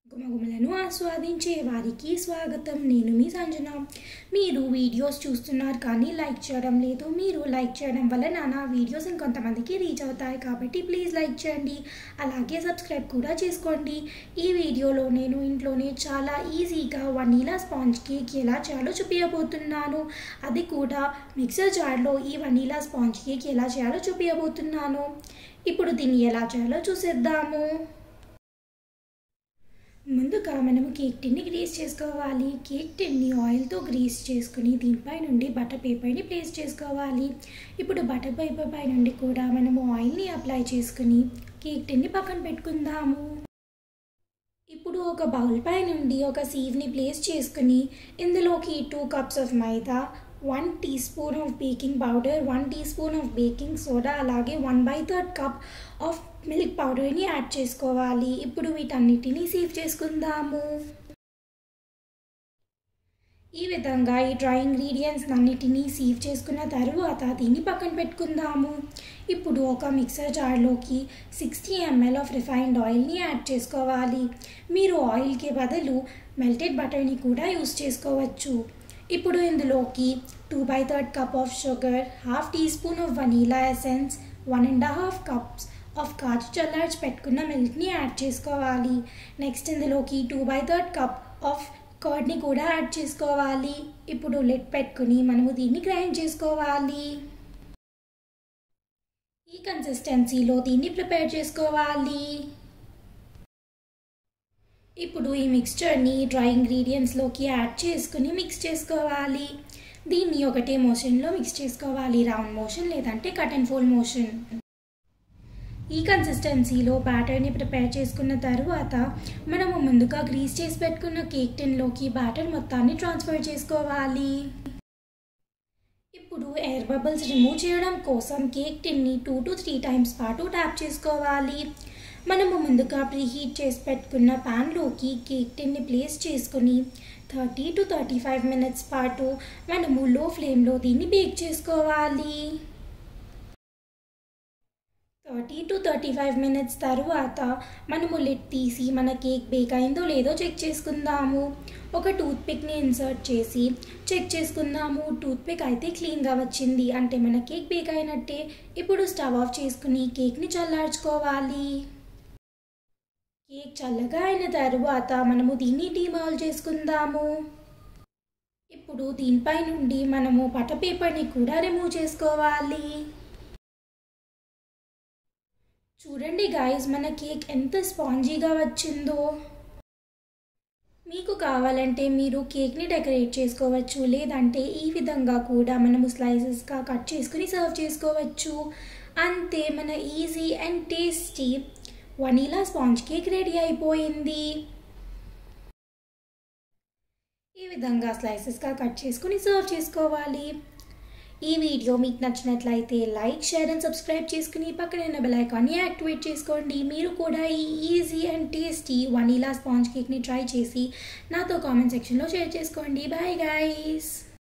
గుమగుమలను ఆస్వాదించే వారికి స్వాగతం నేను మీ సంజన మీరు వీడియోస్ చూస్తున్నారు కానీ లైక్ చేయడం లేదు మీరు లైక్ చేయడం వల్ల నా వీడియోస్ ఇంకొంతమందికి రీచ్ అవుతాయి కాబట్టి ప్లీజ్ లైక్ చేయండి అలాగే సబ్స్క్రైబ్ కూడా చేసుకోండి ఈ వీడియోలో నేను ఇంట్లోనే చాలా ఈజీగా వనీలా స్పాంజ్ కేక్ ఎలా చేయాలో చూపించబోతున్నాను అది కూడా మిక్సర్ జార్లో ఈ వనీలా స్పాంజ్ కేక్ ఎలా చేయాలో చూపించబోతున్నాను ఇప్పుడు దీన్ని ఎలా చేయాలో చూసేద్దాము ముందుగా మనము కేక్ టిన్ని గ్రీస్ చేసుకోవాలి కేక్ టిన్ని ఆయిల్తో గ్రీస్ చేసుకుని దీనిపై నుండి బటర్ పేపర్ని ప్లేస్ చేసుకోవాలి ఇప్పుడు బటర్ పేపర్ పై నుండి కూడా మనము ఆయిల్ని అప్లై చేసుకుని కేక్ టిన్ని పక్కన పెట్టుకుందాము ఇప్పుడు ఒక బౌల్ పై నుండి ఒక సీవ్ని ప్లేస్ చేసుకుని ఇందులోకి two cups of maida one teaspoon of baking powder one teaspoon of baking soda అలాగే one by third cup of milk పౌడర్ని యాడ్ చేసుకోవాలి ఇప్పుడు వీటన్నిటిని సీవ్ చేసుకుందాము ఈ విధంగా ఈ డ్రై ఇంగ్రీడియంట్స్ అన్నిటినీ సీవ్ చేసుకున్న తరువాత దీన్ని పక్కన పెట్టుకుందాము ఇప్పుడు ఒక మిక్సర్ జార్లోకి సిక్స్టీ ఎంఎల్ ఆఫ్ రిఫైన్డ్ ఆయిల్ని యాడ్ చేసుకోవాలి మీరు ఆయిల్కి బదులు మెల్టెడ్ బటర్ని కూడా యూస్ చేసుకోవచ్చు ఇప్పుడు ఇందులోకి two by third cup of sugar half teaspoon of vanilla essence one and half cups of kaju చల్లార్చి పెట్టుకున్న మిల్క్ని యాడ్ చేసుకోవాలి నెక్స్ట్ ఇందులోకి two by third cup of కర్డ్ని కూడా యాడ్ చేసుకోవాలి ఇప్పుడు లెట్ పెట్టుకుని మనము దీన్ని గ్రైండ్ చేసుకోవాలి ఈ కన్సిస్టెన్సీలో దీన్ని ప్రిపేర్ చేసుకోవాలి ఇప్పుడు ఈ మిక్స్చర్ని డ్రై ఇంగ్రీడియంట్స్లోకి యాడ్ చేసుకుని మిక్స్ చేసుకోవాలి దీన్ని ఒకటే మోషన్లో మిక్స్ చేసుకోవాలి రౌండ్ మోషన్ లేదంటే కట్ అండ్ ఫోల్ మోషన్ ఈ కన్సిస్టెన్సీలో బ్యాటర్ని ప్రిపేర్ చేసుకున్న తరువాత మనము ముందుగా గ్రీస్ చేసి పెట్టుకున్న కేక్ టిన్లోకి బ్యాటర్ మొత్తాన్ని ట్రాన్స్ఫర్ చేసుకోవాలి ఇప్పుడు ఎయిర్ బబుల్స్ రిమూవ్ చేయడం కోసం కేక్ టిన్ని టూ టు త్రీ టైమ్స్ పాటు ట్యాప్ చేసుకోవాలి మనము ముందుగా ప్రీహీట్ చేసి పెట్టుకున్న ప్యాన్లోకి కేక్ టిన్ని ప్లేస్ చేసుకుని thirty to thirty five minutes పాటు మనము లో ఫ్లేమ్లో దీన్ని బేక్ చేసుకోవాలి thirty to thirty five minutes తరువాత మనము లిడ్ తీసి మన కేక్ బేక్ అయిందో లేదో చెక్ చేసుకుందాము ఒక టూత్పిక్ని ఇన్సర్ట్ చేసి చెక్ చేసుకుందాము టూత్పిక్ అయితే క్లీన్గా వచ్చింది అంటే మన కేక్ బేక్ అయినట్టే ఇప్పుడు స్టవ్ ఆఫ్ చేసుకుని కేక్ని చల్లార్చుకోవాలి కేక్ చల్లగా అయిన తరువాత మనము దీన్ని డీమాల్ చేసుకుందాము ఇప్పుడు దీనిపై నుండి మనము బటర్ పేపర్ని కూడా రిమూవ్ చేసుకోవాలి చూడండి గాయస్ మన కేక్ ఎంత స్పాంజీగా వచ్చిందో మీకు కావాలంటే మీరు కేక్ని డెకరేట్ చేసుకోవచ్చు లేదంటే ఈ విధంగా కూడా మనము స్లైసెస్గా కట్ చేసుకుని సర్వ్ చేసుకోవచ్చు అంతే మన easy and tasty vanilla sponge cake ready అయిపోయింది ఈ విధంగా స్లైసెస్గా కట్ చేసుకుని సర్వ్ చేసుకోవాలి ఈ వీడియో మీకు నచ్చినట్లయితే లైక్ షేర్ అండ్ సబ్స్క్రైబ్ చేసుకుని పక్కన బెల్ ఐకాన్ని యాక్టివేట్ చేసుకోండి మీరు కూడా ఈ easy and tasty vanilla sponge కేక్ని ట్రై చేసి నాతో కామెంట్ సెక్షన్లో షేర్ చేసుకోండి బాయ్ గైస్